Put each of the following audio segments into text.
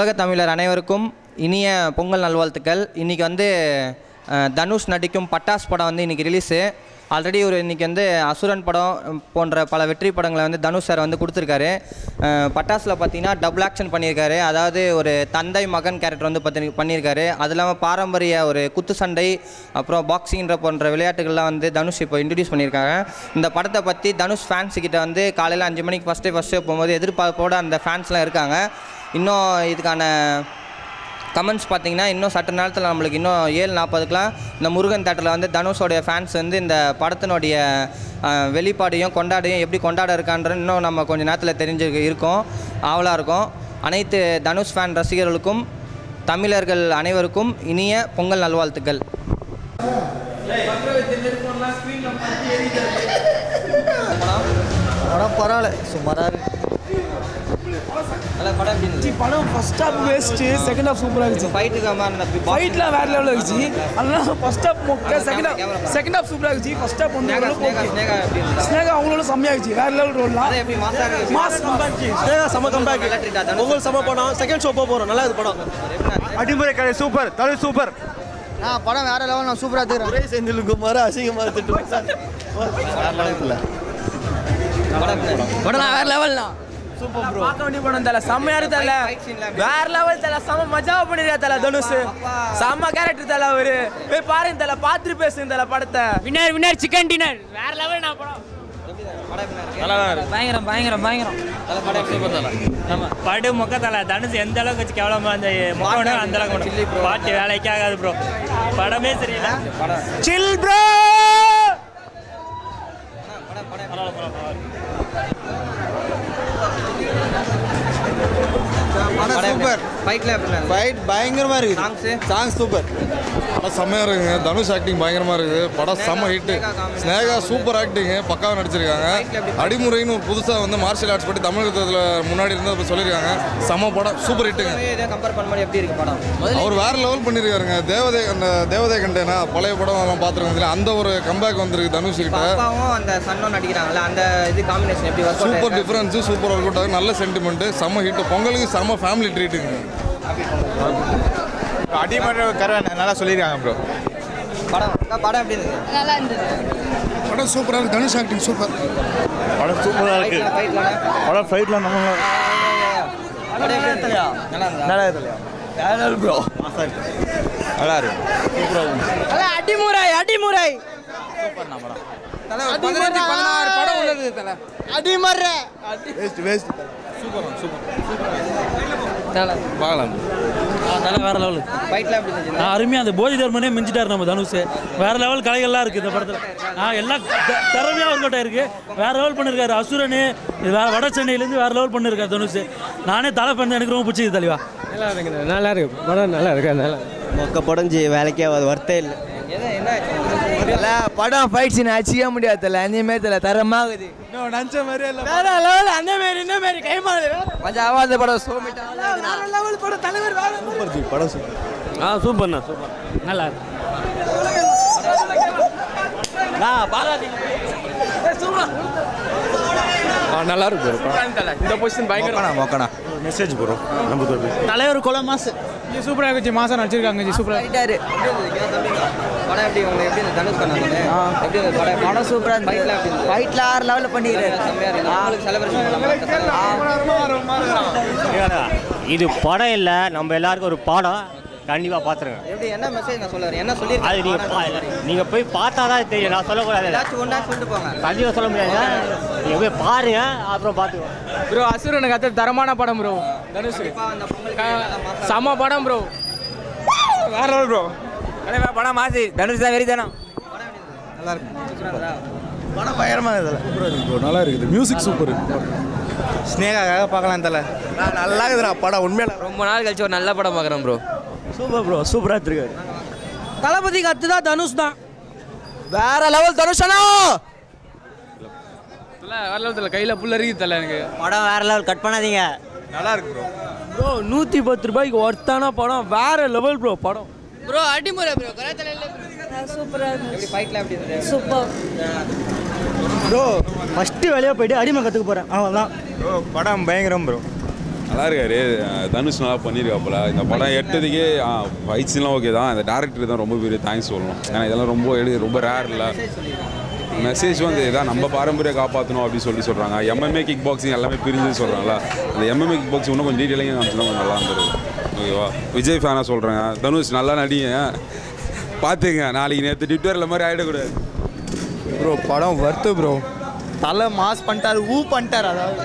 உலக தமிழர் அனைவருக்கும் இனிய பொங்கல் நல்வாழ்த்துக்கள் இன்றைக்கி வந்து அஹ், தனுஷ் நடிக்கும் பட்டாஸ் படம் வந்து இன்றைக்கி ரிலீஸு ஆல்ரெடி ஒரு இன்றைக்கி வந்து அசுரன் படம் உம், போன்ற பல வெற்றி படங்களை வந்து தனுஷ் சார் வந்து கொடுத்துருக்காரு அஹ், பட்டாஸில் பார்த்தீங்கன்னா டபுள் ஆக்ஷன் பண்ணியிருக்காரு அதாவது ஒரு தந்தை மகன் கேரக்டர் வந்து பார்த்தி பண்ணியிருக்காரு அது இல்லாமல் பாரம்பரிய ஒரு குத்து சண்டை அப்புறம் பாக்ஸிங்ன்ற போன்ற விளையாட்டுகள்லாம் வந்து தனுஷ் இப்போ இன்ட்ரடியூஸ் பண்ணியிருக்காங்க இந்த படத்தை பற்றி தனுஷ் ஃபேன்ஸ் கிட்ட வந்து காலையில் அஞ்சு மணிக்கு ஃபஸ்ட்டு ஃபஸ்ட்டு போகும்போது எதிர்பார்ப்போட அந்த ஃபேன்ஸ்லாம் இருக்காங்க இன்னும் இதுக்கான கமெண்ட்ஸ் பார்த்தீங்கன்னா இன்னும் சட்ட நேரத்தில் நம்மளுக்கு இன்னும் ஏழு நாற்பதுக்கெலாம் இந்த முருகன் தேட்டரில் வந்து தனுஷோடைய ஃபேன்ஸ் வந்து இந்த படத்தினுடைய அஹ், வெளிப்பாடையும் கொண்டாடையும் எப்படி கொண்டாட இருக்கான்ற இன்னும் நம்ம கொஞ்சம் நேரத்தில் தெரிஞ்சு இருக்கோம் ஆவலாக இருக்கும் அனைத்து தனுஷ் ஃபேன் ரசிகர்களுக்கும் தமிழர்கள் அனைவருக்கும் இனிய பொங்கல் நல்வாழ்த்துக்கள் படம் பரவாயில்ல சுமாராக இருக்கு நல்ல படம் எப்படி இருந்துச்சு படம் first half waste second half சூப்பராக இருந்துச்சு ஃபைட்டுக்கு ஃபைட்லாம் வேற லெவலில் இருந்துச்சு அதனால ஃபர்ஸ்ட் ஹாஃப் மொக்க செகண்ட் ஹாஃப் செகண்ட் ஹாஃப் சூப்பராக இருந்துச்சு ஃபர்ஸ்ட் ஹாஃப் வந்து ஸ்னேகா ஸ்னேகா ஸ்னேகா எப்படி இருந்தா ஸ்னேகா அவங்களோட செம்மையாக இருந்துச்சு வேற லெவல் ரோல்லாம் அதை எப்படி மாசாக மாஸ் செம கம்பேக் நல்ல treat ஆ, தனுஷ் பொங்கல் செம படம் செகண்ட் ஷோ போக போகிறோம் நல்லா இது படம் அடிமுறை கடை சூப்பர் தலை சூப்பர் ஆ படம் வேற லெவல் நான் சூப்பராக எடுத்துக்கிறேன் ஒரே செந்தில் குமார் அசிங்கமாக திட்டு படம் வேற லெவல்னா சூப்பர் ப்ரோ பார்க்க வேண்டிய படம் தல செம்மையா இருக்கு தல வேற லெவல் தல செம்ம மஜாவா பண்ணிருக்கா தல தனுஷ் செம்ம கேரக்டர் தல அவரு போய் பாருங்க தல பாத்துட்டு பேசுங்க தல படத்தை வின்னர் வின்னர் சிக்கன் டின்னர் வேற லெவல் நான் படம் பயங்கரம் பயங்கரம் பயங்கரம் படு மொக்க தலை தனுஷ் எந்த அளவுக்கு வச்சு கேவலமா அந்த முகம் அந்த அளவுக்கு பாட்டு வேலைக்கே ஆகாது ப்ரோ படமே சரியில்லை சில் ப்ரோ சூப்பர் ஃபைட்டில் எப்படி இருந்துச்சு? ஃபைட் பயங்கரமாக இருக்குது சாங்ஸு சாங் சூப்பர் படம் செம்மையாக இருக்குங்க தனுஷ் ஆக்டிங் பயங்கரமாக இருக்குது படம் செம்ம ஹிட்டு ஸ்னேகா சூப்பர் ஆக்டிங்கு பக்காவாக நடிச்சிருக்காங்க அடிமுறைன்னு ஒரு புதுசாக வந்து மார்ஷியல் ஆர்ட்ஸ் பற்றி தமிழகத்தில் முன்னாடி இருந்து இப்போ சொல்லியிருக்காங்க செம்ம படம் சூப்பர் ஹிட்டுங்க இதை கம்பேர் பண்ணும்போது எப்படி இருக்கு படம் அவர் வேற லெவல் பண்ணியிருக்காருங்க தேவதை அந்த தேவதை கண்டேனா பழைய படம் எல்லாம் பார்த்துருக்கோம் அந்த ஒரு கம்பேக் வந்திருக்கு தனுஷ் இப்போ கிட்ட அப்பாவும் அந்த சன்னும் நடிக்கிறாங்கல்ல அந்த இது காம்பினேஷன் எப்படி work super difference super work out ஆகும் நல்ல சென்டிமெண்ட்டு செம்ம ஹிட் பொங்கலுக்கு செம்ம ஃபேமிலி ட்ரீட்டுங்க அடிமுறை கரை நல்லா சொல்லியிருக்காங்க ப்ரோ படம் அக்கா, படம் எப்படி இருந்துச்சு நல்லா இருந்தது படம் சூப்பராக இருக்கு தனுஷ் ஆக்டிங் சூப்பர் படம் சூப்பராக இருக்கு ஃபைட்லாம் ஃபைட்லாம் படம் ஃபைட்லாம் நம்ம படம் எப்படி இருந்துச்சு நல்லா இருந்தா நல்லா இருக்கு ப்ரோ நல்லா இருக்கு அடிமுறை அடிமுறை அடிமர்ற வேஸ்ட் வேஸ்ட் பார்க்கலாம் தலை வேற லெவல் ஃபைட்லாம் எப்படி இருந்துச்சு அருமையாக அந்த போதி தர்மனே மிஞ்சிட்டார் நம்ம தனுஷ் வேற லெவல் கலைகள்லாம் இருக்குது இந்த படத்தில் ஆ எல்லாம் த- திறமையா ஒர்க் இருக்கு வேற லெவல் பண்ணியிருக்காரு அசுரனு இது வேற வட சென்னையிலேருந்து வேற லெவல் பண்ணியிருக்காரு தனுஷ் நானே தலை பண்ண எனக்கு ரொம்ப பிடிச்சது தலைவா நல்லா இருக்கு நல்லா இருக்கு படம் நல்லா இருக்கு நல்லா மொக்க படம் ஜி வேலைக்கே ஆகாது ஒர்த்தே இல்லை எது என்ன ஆச்சு? படம் ஃபைட் சீன் அடிச்சிக்க முடியாது தல அந்த மாதிரி தல தரமாகுது நினச்ச மாதிரியே இல்லை வேற லெவல் அந்த மாதிரி இந்த மாதிரி கைமாறு கொஞ்சம் ஆவாத படம் சோமிட்டா வேற லெவல் படம் தலைவர் வேற சூப்பர் ஜி படம் சூப்பர் ஆ சூப்பர்ண்ணா சூப்பர் நல்லா இருக்கு நல்லா இருக்கு ப்ரோ இந்த பொசிஷன் பயங்கர மொக்கணா மெசேஜ் ப்ரோ நம்ம தலைவர் கொலை மாசு சூப்பரா இருந்துச்சு மாசம் நடிச்சிருக்காங்க ஜி சூப்பரா படம் எப்படி உங்களுக்கு எப்படி இருந்துச்சு தனுஷ் பண்ணாங்க எப்படி இருந்துச்சு படம் படம் சூப்பராக ஃபைட்லாம் எப்படி இருந்துச்சு இருந்துச்சு ஃபைட்டில் ஆறு லெவலில் பண்ணிக்கிறாரு செம்மையா இருக்கு உங்களுக்கு செலிப்ரேஷன் இது படம் இல்லை நம்ம எல்லாருக்கும் ஒரு பாடம் கண்டிப்பாக பார்த்துருங்க எப்படி என்ன மெசேஜ் நான் சொல்ல வரேன் என்ன அது சொல்லியிருக்கேன் நீங்கள் நீங்கள் போய் பார்த்தா தான் தெரியும் நான் சொல்லக்கூடாது ஏதாச்சும் ஒன்றா சொல்லிட்டு போங்க கண்டிப்பாக சொல்ல முடியாது நீங்கள் போய் பாருங்க அப்புறம் பார்த்துக்கோ ப்ரோ அசுரனுக்கு அத்த தரமான படம் ப்ரோ தனுஷ் கண்டிப்பா அந்த பொங்கல் செம படம் ப்ரோ வேற லெவல் ப்ரோ படம் மாசி தனுஷ் தான் வெறி தானே படம் பயங்கரமாக இதில் ப்ரோ நல்லா இருக்குது மியூசிக் சூப்பர் ஸ்னேகாக்காக பார்க்கலாம் தலை நல்லா இருக்குதுண்ணா படம் உண்மையில ரொம்ப நாள் கழிச்சு ஒரு நல்ல படம் பார்க்குறேன் ப்ரோ சூப்பர் ப்ரோ சூப்பராக எடுத்துருக்காரு தளபதிக்கு அத்து தான் தனுஷ் தான் வேற லெவல் தனுஷ் அண்ணா வேற லெவல் தல கையில புள்ள இருக்குது தல எனக்கு படம் வேற லெவல் கட் பண்ணாதீங்க நல்லா இருக்கு ப்ரோ ப்ரோ நூற்றி பத்து ரூபாய்க்கு ஒர்த்தான படம் வேற லெவல் ப்ரோ படம் ப்ரோ அடிமுறை ப்ரோ கராத்தல சூப்பராக இருந்துச்சு எப்படி ஃபைட்லாம் எப்படி இருந்துச்சு சூப்பர் ப்ரோ ஃபஸ்ட்டு வேலையாக போயிட்டு அடிமை கற்றுக்க போகிறேன் அவ்வளோதான் ப்ரோ படம் பயங்கரம் ப்ரோ நல்லா இருக்காரு அஹ் தனுஷ் நல்லா பண்ணியிருக்காப்புல இந்த படம் எடுத்ததுக்கே ஃபைட்ஸ்லாம் ஓகே தான் இந்த டேரக்டர் தான் ரொம்ப பெரிய தேங்க்ஸ் சொல்லணும் ஏன்னா இதெல்லாம் ரொம்ப எடு ரொம்ப ரேர் இல்லை மெசேஜ் வந்து இதான் நம்ம பாரம்பரிய காப்பாற்றணும் அப்படின்னு சொல்லி சொல்கிறாங்க எம்எம்ஏ கிக் பாக்ஸிங் எல்லாமே பிரிஞ்சு சொல்கிறாங்களா அந்த எம்எம்ஏ கிக் பாக்ஸிங் இன்னும் கொஞ்சம் டீட்டெயிலிங்க காமிச்சுனா கொஞ்சம் நல்லா இருந்திருக்கும் ஓகேவா விஜய் ஃபேனாக சொல்கிறேங்க தனுஷ் நல்லா நடிங்க பார்த்துங்க நாளைக்கு நேற்று ட்விட்டரில் மாதிரி ஆகிடக்கூடாது ப்ரோ படம் வர்த்து ப்ரோ தலை மாஸ் பண்ணிட்டாரு ஊ பண்ணிட்டாரு அதாவது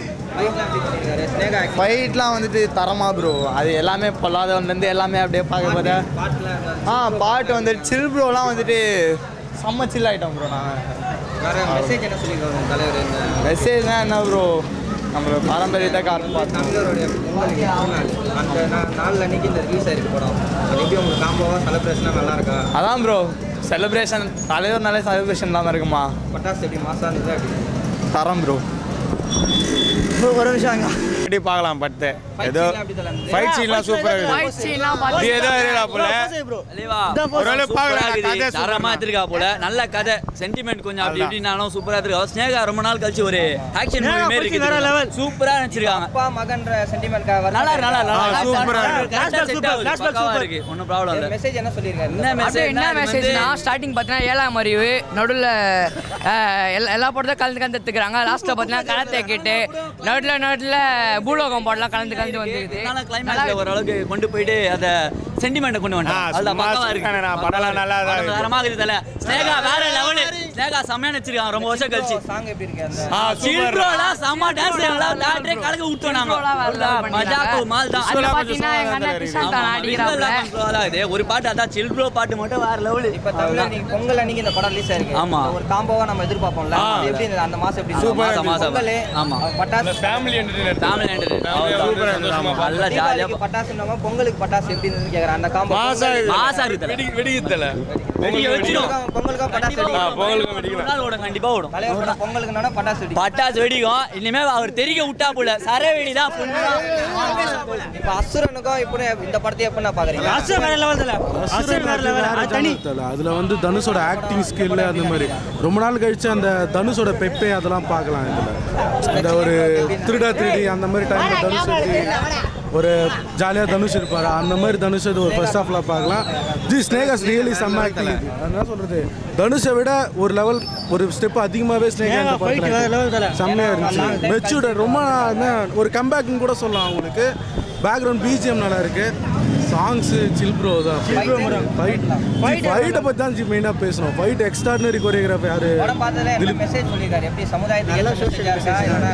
ஃபைட்லாம் வந்துட்டு தரமா ப்ரோ அது எல்லாமே பொல்லாதவன்லேருந்து எல்லாமே அப்படியே பார்க்க பார்த்தா ஆ பாட்டு வந்துட்டு சில் ப்ரோலாம் வந்துட்டு செம்ம சில் ஆகிட்டோம் ப்ரோ வேற மெசேஜ் என்ன சொல்லியிருக்காங்க உங்க தலைவர் இந்த நாங்கள் மெசேஜ்னா என்ன ப்ரோ நம்மளோட பாரம்பரியத்தை காப்பாற்றணும் தமிழருடைய பொங்கல் திருநாள் அந்த நா- நாள் அன்னைக்கு இந்த ரிலீஸ் ஆயிருக்கு படம் அது எப்படி உங்களுக்கு காம்போவாக செலிப்ரேஷனாக நல்லா இருக்கா அதான் ப்ரோ செலிப்ரேஷன் தலைவர்னாலே செலிப்ரேஷன் இல்லாமல் இருக்குமா பட்டாசு எப்படி மாசா இருந்தது அப்படி தரம் ப்ரோ ஒரு நிமிஷம் அங்க எப்படி பார்க்கலாம் பட்டு ஏதோ சீன்லாம் எப்படி தல இருந்தது? ஃபைட் சீன்லாம் சூப்பராக இருக்குது இது ஏதோ இருக்கா போல ஒருவேளை பார்க்கலாம் கதை தரமா எடுத்திருக்கா போல நல்ல கதை சென்டிமெண்ட் கொஞ்சம் அப்படி இப்படினாலும் சூப்பரா எடுத்திருக்கா ஸ்னேகா ரொம்ப நாள் கழிச்சு ஒரு ஆக்ஷன் மூவி மாதிரி இருக்கு சூப்பரா நினைச்சிருக்காங்க அப்பா மகன்ற சென்டிமெண்ட்காக நல்லா இருக்கு, நல்லா இருக்கு, நல்லா ஆ, சூப்பரா இருக்கு. இருக்கு பக்காவா இருக்கு ஒன்றும் ப்ராப்ளம் இல்லை மெசேஜ் என்ன சொல்லியிருக்காரு என்ன அப்படியே மெசேஜ் என்ன மெசேஜ்னா ஸ்டார்டிங் பார்த்தீங்கன்னா ஏழாம் அறிவு நடுவில் எல்லா படத்தையும் கலந்து கலந்து எடுத்துக்கிறாங்க லாஸ்ட்டில் பார்த்தீங்கன்னா கலத்தை கேட்டு நடுவில் நடுவில் பூலோகம் பாடலாம் கலந்து கலந்து வந்துருக்குது கிளைமேக்ஸ்ல ஓரளவுக்கு கொண்டு போயிட்டு அத சென்டிமெண்ட்டை கொண்டு ஆ, வந்துட்டான் அதுதான் சும்மா பக்கவா இருக்கு சுத்தானே, நான் படம்லாம் நல்லா தான் இருக்கு. தரமா இருக்குது தல ஸ்னேகா வேற லெவல் ஸ்னேகா செம்மையா நடிச்சிருக்கான் ரொம்ப வருஷம் கழிச்சு சாங் எப்படி இருக்கு அந்த ஆ சூப்பர் சில்ப்ரோல செம்ம டான்ஸ் டாக்டரே கலக்க விட்டோம் நாங்க மஜாக்கு மால் தான் அதில் பார்த்தீங்கன்னா எங்கள் அண்ணன் கிருஷ்ணன் தான் அடிக்கிறாப்புல இது ஒரு பாட்டு அதான் சில்ப்ரோ பாட்டு மட்டும் வேற லெவல் இப்போ தமிழ் அன்னைக்கு பொங்கல் அன்னைக்கு இந்த படம் ரிலீஸ் ஆயிருக்கு ஆமா. ஒரு காம்போவா நம்ம எதிர்பார்ப்போம்ல அது எப்படி இருந்தது அந்த மாசம் எப்படி சூப்பரா இருந்தது? இருந்துச்சு. பொங்கல் ஆமா. பட்டாசு ஃபேமிலி என்டர்டைனர் ஃபேமிலி சூப்பரா இருந்தது, ஆமா. நல்லா ஜாலியா தீபாவளிக்கு பட்டாசுன்னவங்க பொங்கலுக்கு பட்டாசு எப்படி இருந்ததுன்னு கேக்குறேன் அந்த காம்போ மாசா இது. மாசா இருக்கு தல. வெடி வெடிக்குதுல வெடிக்க வச்சிரும் பொங்கலுக்கு பட்டாசு ஆ வெடிக்கும் பொங்கலுக்கு ஒரு வெடிக்கலாம் நாள் ஓடும் கண்டிப்பா ஓடும் தலைவர் படம் பொங்கலுக்குன்னா பட்டாசு வெடிக்கும் பட்டாசு வெடிக்கும் இனிமே அவர் தெரிய விட்டா போல சரவெடி தான் ஃபுல்லா இப்போ அசுரனுக்கும் இப்போ இந்த படத்தை எப்போ நான் பாக்குறீங்க அதில் வந்து தனுஷோட ஆக்டிங் ஸ்கில் அந்த மாதிரி ரொம்ப நாள் கழிச்சு அந்த தனுஷோட பெப்பே அதெல்லாம் பார்க்கலாம் இதில் இந்த ஒரு திருடா திருடி அந்த மாதிரி டைமில் தனுஷ் எப்படி ஒரு ஜாலியாக தனுஷ் இருப்பார் அந்த மாதிரி தனுஷ் இது ஒரு ஃபர்ஸ்ட் ஹாஃப்ல பார்க்கலாம் ஜி ஸ்னேகாஸ் ரியலி செம்ம ஆக்டிங் என்ன சொல்கிறது தனுஷை விட ஒரு லெவல் ஒரு ஸ்டெப் அதிகமாகவே ஸ்னேகா இந்த படத்தில் செம்மையாக இருந்துச்சு மெச்சூர்டு ரொம்ப என்ன, ஒரு கம்பேக்னு கூட சொல்லலாம் அவங்களுக்கு பேக்ரவுண்ட் பிஜிஎம் நல்லா இருக்கு சாங்ஸு சில் ப்ரோ தான் ஃபைட் ஃபைட்டை பற்றி தான் மெயினாக பேசணும் ஃபைட் எக்ஸ்ட்ராடினரி கொரியோகிராஃபி யாரு படம் பார்த்ததுல என்ன மெசேஜ் சொல்லியிருக்காரு எப்படி சமுதாயத்துக்கு என்ன மெசேஜா இருக்கா இல்லைன்னா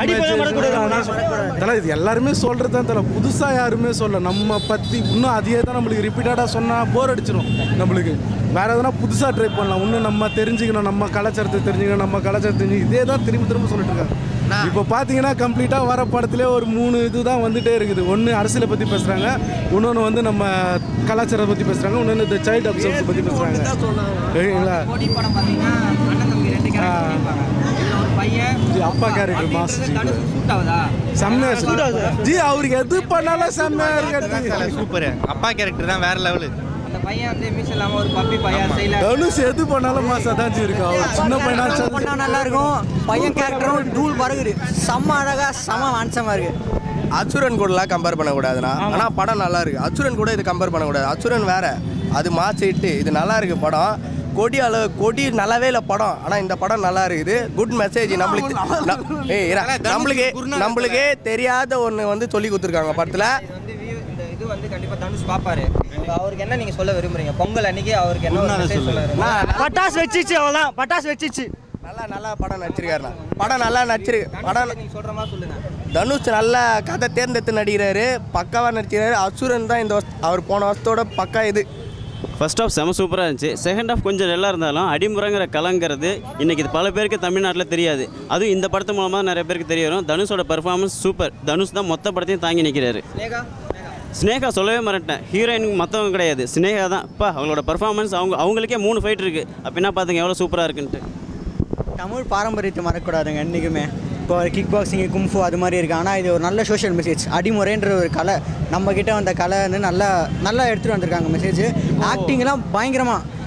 தலை இது எல்லாருமே சொல்கிறது தான் தலை புதுசாக யாருமே சொல்ல நம்ம பற்றி இன்னும் அதையே தான் நம்மளுக்கு ரிப்பீட்டடாக சொன்னால் போர் அடிச்சிடும் நம்மளுக்கு வேறு எதனா புதுசாக ட்ரை பண்ணலாம் இன்னும் நம்ம தெரிஞ்சுக்கணும் நம்ம கலாச்சாரத்தை தெரிஞ்சுக்கணும் நம்ம கலாச்சாரத்தை தெரிஞ்சு இதே தான் திரும்ப திரும்ப சொல்லிட்டு இருக்காங்க இப்போ பார்த்தீங்கன்னா கம்ப்ளீட்டாக வர படத்திலே ஒரு மூணு இது தான் வந்துட்டே இருக்குது ஒன்று அரசியலை பற்றி பேசுகிறாங்க இன்னொன்று வந்து நம்ம கலாச்சாரத்தை பற்றி பேசுகிறாங்க இன்னொன்று இந்த சைல்டு அப்சர்வ்ஸ் பற்றி பேசுகிறாங்க சரிங்களா போட்டி படம் பார்த்தீங்கன்னா அண்ணன் தம்பி ரெண்டு கேரக்டர் இருப்பாங்க இதுல ஒரு பையன் ஜி, அப்பா character mass ji Dhanush suit ஆகுதா செம்மையா இருக்கு. ஜி அவருக்கு எது பண்ணாலும் செம்மையா இருக்கு சூப்பர் அப்பா கேரக்டர் தான் வேற லெவலு அந்த பையன் வந்து மீஸ் இல்லாம ஒரு பப்பி பையன் சைல தனுஷ் எது பண்ணாலும் மாசா தான் ஜி இருக்கு அவர் சின்ன பையனாச்சும் பண்ணா நல்லா இருக்கும் பையன் கேரக்டரும் தூள் பறகுது செம்ம அழகா செம்ம வான்சமா இருக்கு அசுரன் கூடலாம் கம்பேர் பண்ணக்கூடாதுண்ணா ஆனால் படம் நல்லா இருக்கு அசுரன் கூட இது கம்பேர் பண்ணக்கூடாது அசுரன் வேற அது மாசு ஹிட்டு இது நல்லா இருக்கு படம் கொடி அளவு கொடி நல்லாவே இல்லை படம் ஆனால் இந்த படம் நல்லா இருக்குது குட் மெசேஜ் நம்மளுக்கு ந- ஏய் இரு, நம்மளுக்கு நம்மளுக்கே தெரியாத ஒன்று வந்து சொல்லி கொடுத்துருக்காங்க படத்தில் வந்து view- இந்த இது வந்து கண்டிப்பா தனுஷ் பாப்பாரு இப்ப அவருக்கு என்ன நீங்க சொல்ல விரும்புறீங்க பொங்கல் அன்னைக்கு அவருக்கு என்ன ஒரு message சொல்ல விரும்புறீங்க? பட்டாசு வச்சிச்சு அவ்வளோதான் பட்டாசு வச்சிச்சு நல்லா நல்லா படம் நடிச்சிருக்காருண்ணா படம் நல்லா நடிச்சிருக்கு படம் நீங்க சொல்ற மாதிரி சொல்லுங்க தனுஷ் நல்லா கதை தேர்ந்தெடுத்து நடிக்கிறாரு பக்காவாக நடிச்சிருக்காரு அசுரன் தான் இந்த வருஷம் அவர் போன வருஷத்தோட பக்கா இது ஃபர்ஸ்ட் ஆஃப் செம சூப்பராக இருந்துச்சு செகண்ட் ஆஃப் கொஞ்சம் நல்லா இருந்தாலும் அடிமுறைங்கிற கலங்கிறது இன்றைக்கி இது பல பேருக்கு தமிழ்நாட்டில் தெரியாது அதுவும் இந்த படத்து மூலமாக நிறைய பேருக்கு தெரிய வரும் தனுஷோட பெர்ஃபார்மன்ஸ் சூப்பர் தனுஷ் தான் மொத்த படத்தையும் தாங்கி நிற்கிறாரு ஸ்னேகா ஸ்னேகா சொல்லவே மறட்டேன் ஹீரோயின் மற்றவங்க கிடையாது ஸ்னேகா தான் இப்போ அவங்களோட பெர்ஃபார்மன்ஸ் அவங்க அவங்களுக்கே மூணு ஃபைட் இருக்குது அப்படின்னா பார்த்துங்க எவ்வளோ சூப்பராக இருக்குன்ட்டு தமிழ் பாரம்பரியத்தை மறக்கக்கூடாதுங்க என்றைக்குமே இப்போ கிக் பாக்ஸிங் கும்ஃபு அது மாதிரி இருக்குது ஆனால் இது ஒரு நல்ல சோஷியல் மெசேஜ் அடிமுறைன்ற ஒரு கலை நம்ம கிட்ட வந்த கலை வந்து நல்லா நல்லா எடுத்துகிட்டு வந்திருக்காங்க மெசேஜ் ஆக்டிங்லாம் பயங்கரமாக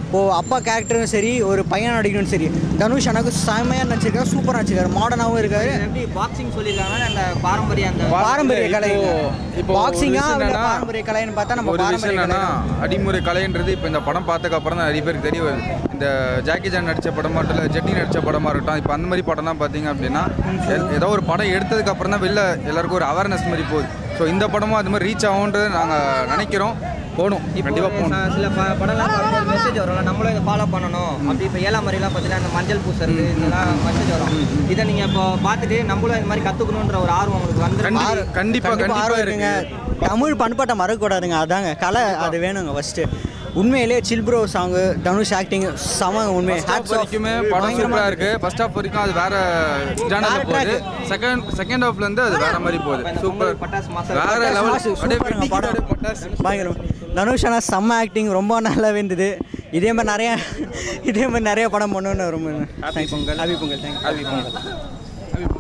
இப்போது அப்பா கேரக்டரும் சரி ஒரு பையன் நடிக்கணும் சரி தனுஷ் எனக்கு செமையாக நடிச்சிருக்காரு சூப்பராக நடிச்சிருக்காரு மாடர்னாகவும் இருக்காரு எப்படி பாக்ஸிங் சொல்லியிருக்காங்கன்னா அந்த பாரம்பரிய அந்த பாரம்பரிய கலை இப்போ பாக்ஸிங்கா ஒரு விஷயம் என்னன்னா, பாரம்பரிய கலைன்னு பார்த்தா நம்ம ஒரு விஷயம் பாரம்பரிய கலை என்னன்னா தான். அடிமுறை கலைன்றது இப்போ இந்த படம் பார்த்ததுக்கு அப்புறம் தான் நிறைய பேருக்கு தெரிய வருது இந்த ஜாக்கி ஜான் நடித்த படமா இல்லை ஜெட்டி நடித்த படமா இருக்கட்டும் இப்போ அந்த மாதிரி படம்லாம் பார்த்தீங்க அப்படின்னா எ- ஏதோ ஒரு படம் எடுத்ததுக்கு அப்புறம் தான் வெளில எல்லாருக்கும் ஒரு அவேர்னஸ் மாதிரி போகுது ஸோ இந்த படமும் அது மாதிரி ரீச் ஆகுன்றது நாங்கள் நினைக்கிறோம் போகணும் கண்டிப்பாக போகணும் ச- சில ப- படம்லாம் பார்க்கும்போது மெசேஜ் வரும்ல நம்மளும் இதை ஃபாலோ பண்ணணும் அப்படி இப்போ ஏழாம் மாதிரிலாம் பார்த்தீங்கன்னா இந்த மஞ்சள் பூசுறது இதெல்லாம் மெசேஜ் வரும் இதை நீங்கள் இப்போ பார்த்துட்டு நம்மளும் இந்த மாதிரி கற்றுக்கணுன்ற ஒரு ஆர்வம் உங்களுக்கு வந்து கண்டிப்பா ஆர்வம் இருக்குங்க தமிழ் பண்பாட்டை மறக்கக்கூடாதுங்க அதாங்க கலை அது வேணுங்க ஃபஸ்ட்டு உண்மையிலே chill bro song Dhanush acting செம உண்மை ஃபர்ஸ்ட் ஹாஃப் வரைக்குமே படம் சூப்பராக இருக்கு ஃபர்ஸ்ட் ஹாஃப் வரைக்கும் அது வேற ஜானல்ல போகுது செகண்ட் செகண்ட் ஹாஃப்ல இருந்து அது வேற மாதிரி போகுது சூப்பர் வேற லெவல் அப்படியே வெட்டிக்கிட்டு பட்டாசு பயங்கரம் தனுஷ் ஆனால் செம்ம ஆக்டிங் ரொம்ப நல்லா இருந்தது இதே மாதிரி நிறைய இதே மாதிரி நிறைய படம் பண்ணணும்னு ரொம்ப happy Pongal happy Pongal thanks happy Pongal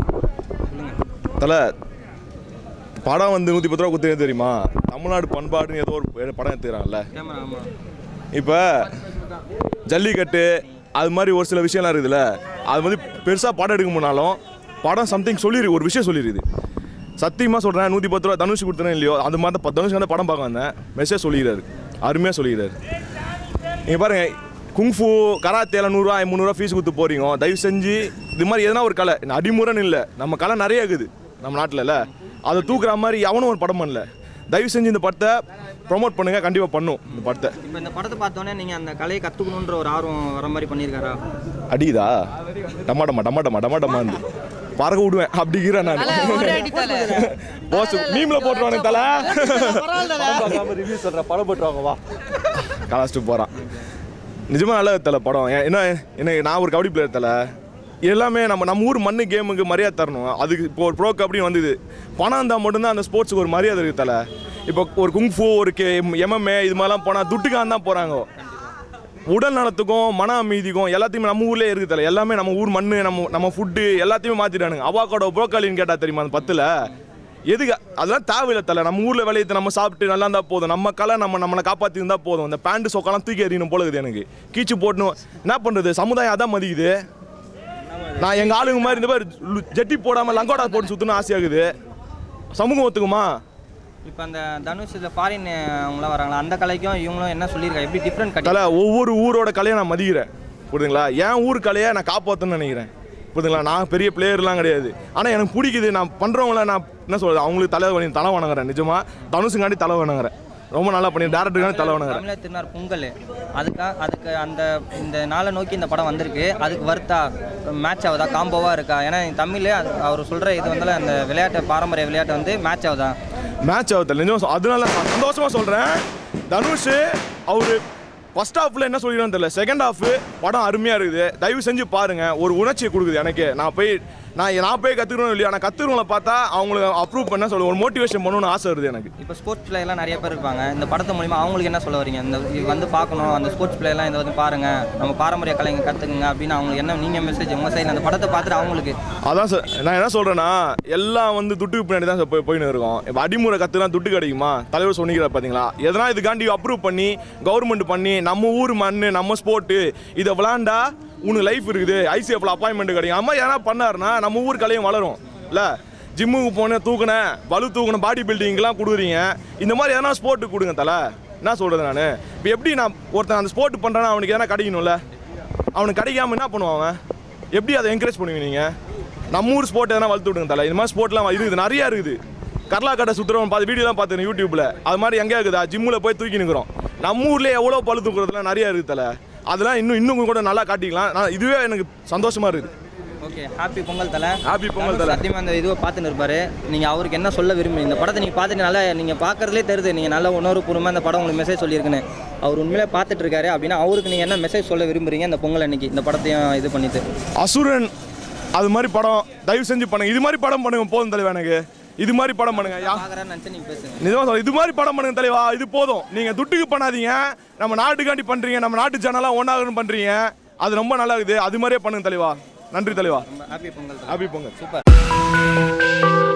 தலை படம் வந்து நூற்றி பத்து ரூபா கொடுத்து தெரியுமா தமிழ்நாடு பண்பாடுன்னு ஏதோ ஒரு படம் எடுத்துக்கிறாங்கல்ல இப்போ ஜல்லிக்கட்டு அது மாதிரி ஒரு சில விஷயம்லாம் இருக்குதுல்ல அது வந்து பெருசாக படம் எடுக்க முடினாலும் படம் சம்திங் சொல்லிருக்கு ஒரு விஷயம் சொல்லிருக்குது சத்தியமாக சொல்கிறேன் நூற்றி பத்து ரூபா தனுஷ் கொடுத்தனே இல்லையோ அது மாதிரி தான் தனுஷ் வந்து படம் பார்க்க வந்தேன் மெசேஜ் சொல்லிக்கிறாரு அருமையாக சொல்லிக்கிறாரு நீங்கள் பாருங்க குங்ஃபு கராத்தேல நூறுரூவா முந்நூறுவா ஃபீஸ் கொடுத்து போறீங்க தயவு செஞ்சு இது மாதிரி எதனா ஒரு கலை இந்த அடிமுறைன்னு இல்லை நம்ம கலை நிறைய இருக்குது நம்ம நாட்டில்ல அதை தூக்குற மாதிரி எவனும் ஒரு படம் பண்ணல தயவு செஞ்சு இந்த படத்தை ப்ரோமோட் பண்ணுங்க கண்டிப்பாக பண்ணும் இந்த படத்தை இப்போ இந்த படத்தை பார்த்தோன்னே நீங்கள் அந்த கலையை கற்றுக்கணுன்ற ஒரு ஆர்வம் வர மாதிரி பண்ணியிருக்காரா அடிக்குதா டமாட்டமா டமாட்டமா டமாட்டமா இருந்து பறக்க விடுவேன் அப்படிங்கிறேன் நான் போஸ் மீம்ல போட்டுருவானே தலை ரிவ்யூ சொல்கிறேன் படம் போட்டுருவாங்க வா கலாச்சிட்டு போகிறான் நிஜமாக நல்ல தலை படம் ஏன் என்ன என்ன நான் ஒரு கபடி பிளேயர் தலை எல்லாமே நம்ம நம்ம ஊர் மண்ணு கேமுக்கு மரியாதை தரணும் அதுக்கு இப்போ ஒரு ப்ரோ கபடி வந்தது பணம் இருந்தால் மட்டும்தான் அந்த ஸ்போர்ட்ஸுக்கு ஒரு மரியாதை இருக்குது தலை இப்போ ஒரு குங்ஃபு ஒரு கே எம்எம்ஏ இது மாதிரிலாம் போனால் துட்டுக்காக தான் போகிறாங்க உடல் நலத்துக்கும் மன அமைதிக்கும் எல்லாத்தையுமே நம்ம ஊர்லேயே இருக்குது தலை எல்லாமே நம்ம ஊர் மண்ணு நம்ம நம்ம ஃபுட்டு எல்லாத்தையுமே மாற்றிட்டானுங்க அவாக்கோட ப்ரோக்காலின்னு கேட்டால் தெரியுமா அந்த பத்தில் எதுக்கு அதெல்லாம் தேவையில்லை தலை நம்ம ஊரில் விளையத்தை நம்ம சாப்பிட்டு நல்லா இருந்தால் போதும் நம்ம கலை நம்ம நம்மளை காப்பாற்றி இருந்தால் போதும் இந்த பேண்ட் சொக்கெல்லாம் தூக்கி எறியணும் போல இருக்குது எனக்கு கீச்சு போட்டணும் என்ன பண்ணுறது சமுதாயம் அதான் மதிக்குது நான் எங்கள் ஆளுங்க மாதிரி இந்த மாதிரி லு- ஜெட்டி போடாமல் லங்கோடா போட்டு சுற்றணும் ஆசையாகுது சமூகம் ஒத்துக்குமா இப்போ அந்த தனுஷ் இதில் ஃபாரின் அவங்களாம் வராங்களா அந்த கலைக்கும் இவங்களும் என்ன சொல்லியிருக்காங்க எப்படி டிஃப்ரெண்ட் கட்டி தலை ஒவ்வொரு ஊரோட கலையை நான் மதிக்கிறேன் புரியுதுங்களா என் ஊர் கலையை நான் காப்பாற்றணும்னு நினைக்கிறேன் புரியுதுங்களா நான் பெரிய பிளேயர்லாம் கிடையாது ஆனால் எனக்கு பிடிக்குது நான் பண்ணுறவங்கள நான் என்ன சொல்கிறது அவங்களுக்கு தலை வணி தலை வணங்குறேன் நிஜமாக தனுஷுங்காண்டி தலை வணங்குறேன் ரொம்ப நல்லா பண்ணி டேரக்டருக்காண்டி தலை வணங்குறேன் தமிழர் திருநாள் பொங்கல் அதுக்கா அதுக்கு அந்த இந்த நாளை நோக்கி இந்த படம் வந்திருக்கு அதுக்கு வருத்தா மேட்ச் ஆகுதா காம்போவாக இருக்கா ஏன்னா தமிழ் அவர் சொல்கிற இது வந்து அந்த விளையாட்டு பாரம்பரிய விளையாட்டு வந்து மேட்ச் ஆகுதா மேட்ச் ஆகுது நிஜமா சொல்- அதனால நான் சந்தோஷமாக சொல்கிறேன் தனுஷ் அவர் ஃபர்ஸ்ட் ஹாஃபில் என்ன சொல்லிடுன்னு தெரியல செகண்ட் ஹாஃப் படம் அருமையாக இருக்குது தயவு செஞ்சு பாருங்கள் ஒரு உணர்ச்சியை கொடுக்குது எனக்கு நான் போய் நான் நான் போய் கற்றுக்கணும் இல்லையா நான் கற்றுக்கிறவங்கள பார்த்தா அவங்களுக்கு அப்ரூவ் பண்ண சொல்ல ஒரு மோட்டிவேஷன் பண்ணணும்னு ஆசை வருது எனக்கு இப்போ ஸ்போர்ட்ஸ் பிளேயர்லாம் நிறைய பேர் இருப்பாங்க இந்த படத்து மூலிமா அவங்களுக்கு என்ன சொல்ல வரீங்க இந்த இது வந்து பார்க்கணும் அந்த ஸ்போர்ட்ஸ் பிளேயர்லாம் இதை வந்து பாருங்க நம்ம பாரம்பரிய கலைங்க கற்றுக்குங்க அப்படின்னு அவங்களுக்கு என்ன நீங்கள் மெசேஜ் உங்கள் சைடில் அந்த படத்தை பார்த்துட்டு அவங்களுக்கு அதான் சார் நான் என்ன சொல்கிறேன்னா எல்லாம் வந்து துட்டுக்கு பின்னாடி தான் சார் போய் போயின்னு இருக்கோம் இப்போ அடிமுறை கற்றுலாம் துட்டு கிடைக்குமா தலைவர் சொன்னிக்கிறார் பார்த்தீங்களா எதனா இதுக்காண்டி அப்ரூவ் பண்ணி கவர்மெண்ட் பண்ணி நம்ம ஊர் மண் நம்ம ஸ்போர்ட்டு இதை விளாண்டா உனக்கு லைஃப் இருக்குது ஐசிஎஃப்ல அப்பாயின்மெண்ட் கிடைக்கும் அம்மா எதனா பண்ணாருன்னா நம்ம ஊர் கலையும் வளரும் இல்லை ஜிம்முக்கு போனேன் தூக்குனேன் வலு தூக்குனேன் பாடி பில்டிங்லாம் கொடுக்குறீங்க இந்த மாதிரி எதனா ஸ்போர்ட்டு கொடுங்க தலை என்ன சொல்கிறது நான் இப்போ எப்படி நான் ஒருத்தன் அந்த ஸ்போர்ட் பண்ணுறேன்னா அவனுக்கு எதனா கிடைக்கணும்ல அவனுக்கு கிடைக்காம என்ன பண்ணுவான் அவன் எப்படி அதை என்கரேஜ் பண்ணுவீங்க நீங்கள் நம்ம ஊர் ஸ்போர்ட் எதனா வளர்த்து விடுங்க தலை இது மாதிரி ஸ்போர்ட்லாம் இருக்குது நிறையா இருக்குது கர்லா கடை சுற்றுறவன் பார்த்து வீடியோலாம் பார்த்துருக்கேன் யூடியூப்பில் அது மாதிரி எங்கேயா இருக்குதா ஜிம்மில் போய் தூக்கி நிற்கிறோம் நம்ம ஊர்லேயே எவ்வளோ பழு தூக்குறதுலாம் நிறையா இருக்குது தலை அதெல்லாம் இன்னும் இன்னும் கூட நல்லா காட்டிக்கலாம் நான் இதுவே எனக்கு சந்தோஷமாக இருக்குது ஓகே ஹாப்பி பொங்கல் தலை ஹாப்பி பொங்கல் தலை. சத்தியமாக அந்த இதுவை பார்த்துன்னு இருப்பாரு நீங்கள் அவருக்கு என்ன சொல்ல விரும்புறீங்க இந்த படத்தை நீங்கள் பார்த்துட்டு நல்லா நீங்கள் பார்க்கறதுலே தெரியுது நீங்கள் நல்ல உணர்வுபூர்வமாக இந்த படம் உங்களுக்கு மெசேஜ் சொல்லியிருக்குன்னு அவர் உண்மையிலே பார்த்துட்டு இருக்காரு அப்படின்னா அவருக்கு நீங்கள் என்ன மெசேஜ் சொல்ல விரும்புறீங்க இந்த பொங்கல் அன்னைக்கு இந்த படத்தையும் இது பண்ணிட்டு அசுரன் அது மாதிரி படம் தயவு செஞ்சு பண்ணுங்க இது மாதிரி படம் பண்ணுங்க போதும் தலைவா எனக்கு இது மாதிரி படம் பண்ணுங்க யா பார்க்குறேன்னு நினச்சி நீங்கள் பேசுங்க நிஜமா சொல்ல இது மாதிரி படம் பண்ணுங்க தலைவா இது போதும் நீங்க துட்டுக்கு பண்ணாதீங்க நம்ம நாட்டுக்காண்டி பண்றீங்க நம்ம நாட்டு ஜனலாம் ஒன்னாகணும் பண்றீங்க அது ரொம்ப நல்லா இருக்குது அது மாதிரியே பண்ணுங்க தலைவா நன்றி தலைவா happy Pongal happy Pongal super